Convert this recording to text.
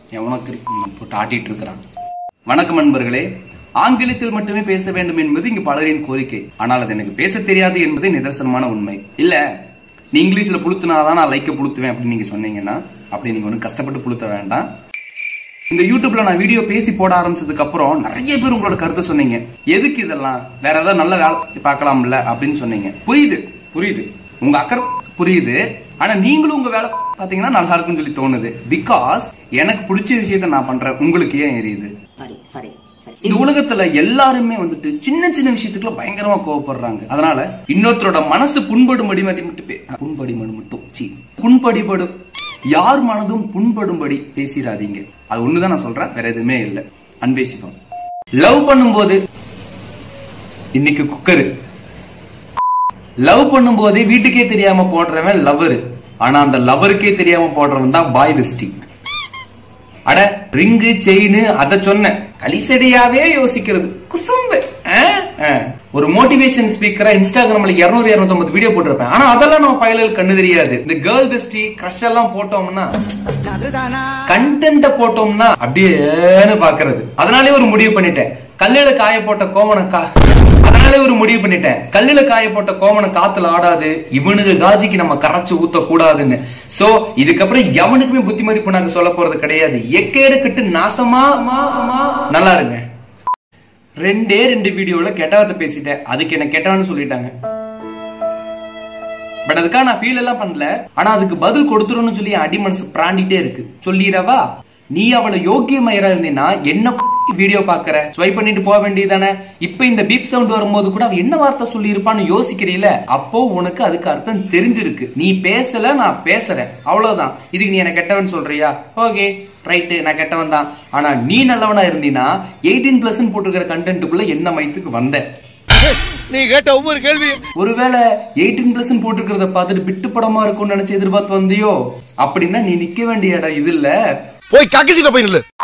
எவனுக்கு போட்டு ஆட்டிட்டு இருக்கிறான் வணக்கம் நண்பர்களே ஆங்கிலத்தில் மட்டுமே பேச வேண்டும் என்பது இங்கு பலரின் கோரிக்கை ஆனால் அது எனக்கு பேச தெரியாது என்பது நிதர்சனமான உண்மை இல்ல நீ இங்கிலீஷ்ல புளுத்துனாதான் நான் லைக்க புளுத்துவேன் அப்படின்னு நீங்க சொன்னீங்கன்னா அப்படி நீங்க ஒன்றும் கஷ்டப்பட்டு புளுத்த வேண்டாம் இந்த யூடியூப்ல நான் வீடியோ பேசி போட ஆரம்பிச்சதுக்கு அப்புறம் நிறைய பேர் உங்களோட கருத்தை சொன்னீங்க எதுக்கு இதெல்லாம் வேற ஏதாவது நல்ல வேலை பார்க்கலாம்ல அப்படின்னு சொன்னீங்க புரியுது புரியுது உங்க அக்கறை புரியுது ஆனா நீங்களும் உங்க வேலை பாத்தீங்கன்னா நல்லா இருக்கும்னு சொல்லி தோணுது பிகாஸ் எனக்கு பிடிச்ச விஷயத்த நான் பண்றேன் உங்களுக்கு ஏன் எரியுது சாரி சாரி சாரி இந்த உலகத்துல எல்லாருமே வந்துட்டு சின்ன சின்ன விஷயத்துக்குள்ள பயங்கரமா கோவப்படுறாங்க அதனால இன்னொருத்தரோட மனசு புண்படும்படி மட்டும் மட்டும் பே- புண்படிமடு மட்டும் சி புண்படிபடும் யார் மனதும் புண்படும்படி பேசிடாதீங்க அது ஒண்ணுதான் நான் சொல்றேன் வேற எதுவுமே இல்ல அன்பேசிப்போம் லவ் பண்ணும்போது இன்னைக்கு குக்கரு லவ் பண்ணும்போதே வீட்டுக்கே தெரியாம போடுறவன் லவர் ஆனா அந்த லவருக்கே தெரியாம போடுறவன் தான் பாய் பெஸ்டி அட ரிங்கு செயின் அத சொன்னேன் கலிசடியாவே யோசிக்கிறது குசும்பு ஆ? ஆ. ஒரு மோட்டிவேஷன் ஸ்பீக்கரா இன்ஸ்டாகிராம்ல 200 250 வீடியோ போட்டிருப்பேன் ஆனா அதெல்லாம் நம்ம பயலுக்கு கண்ணு தெரியாது இந்த கேர்ள் பெஸ்டி கிரஷ் எல்லாம் போட்டோம்னா கண்டென்ட்ட போட்டோம்னா அப்படியேன்னு பாக்குறது அதனாலே ஒரு முடிவு பண்ணிட்டேன் கல்லுல காய போட்ட கோவண கா அதனாலே ஒரு முடிவு பண்ணிட்டேன் கல்லுல காய போட்ட கோவணம் காத்துல ஆடாது இவனுக்கு காஜிக்கு நம்ம கரைச்சு ஊத்த கூடாதுன்னு சோ இதுக்கப்புறம் எவனுக்குமே புத்தி மதிப்பு நாங்க சொல்ல போறது கிடையாது எக்கேடு கட்டு நாசமா மா, மா. நல்லா இருங்க ரெண்டே ரெண்டு வீடியோல கெட்டவத்தை பேசிட்டேன் அதுக்கு என்ன கெட்டவன்னு சொல்லிட்டாங்க பட் அதுக்காக நான் ஃபீல் எல்லாம் பண்ணல ஆனா அதுக்கு பதில் கொடுத்துருன்னு சொல்லி என் அடி மனசு பிராண்டிட்டே இருக்கு சொல்லிடவா நீ அவளை யோக்கியமயரா இருந்தீன்னா என்ன வீடியோ பாக்குற ஸ்வைப் பண்ணிட்டு போக வேண்டியதானே இப்ப இந்த பீப் சவுண்ட் வரும்போது கூட அவ என்ன வார்த்தை சொல்லி இருப்பான்னு யோசிக்கிறீல அப்போ உனக்கு அதுக்கு அர்த்தம் தெரிஞ்சிருக்கு நீ பேசல நான் பேசுறேன் அவ்வளவுதான் இதுக்கு நீ என்ன கெட்டவன் சொல்றியா ஓகே ரைட்டு நான் கெட்டவன் தான் ஆனா நீ நல்லவனா இருந்தீனா எயிட்டீன் பிளஸ் போட்டுக்கிற கண்டென்ட்டுக்குள்ள என்ன மைத்துக்கு வந்த நீ கேட்ட ஒவ்வொரு கேள்வி ஒருவேளை எயிட்டீன் பிளஸ் போட்டுக்கிறத பார்த்துட்டு பிட்டு படமா இருக்கும்னு நினைச்சு எதிர்பார்த்து வந்தியோ அப்படின்னா நீ நிக்க வேண்டிய இடம் இது இல்ல போய் கக்கசில போய் நில்லு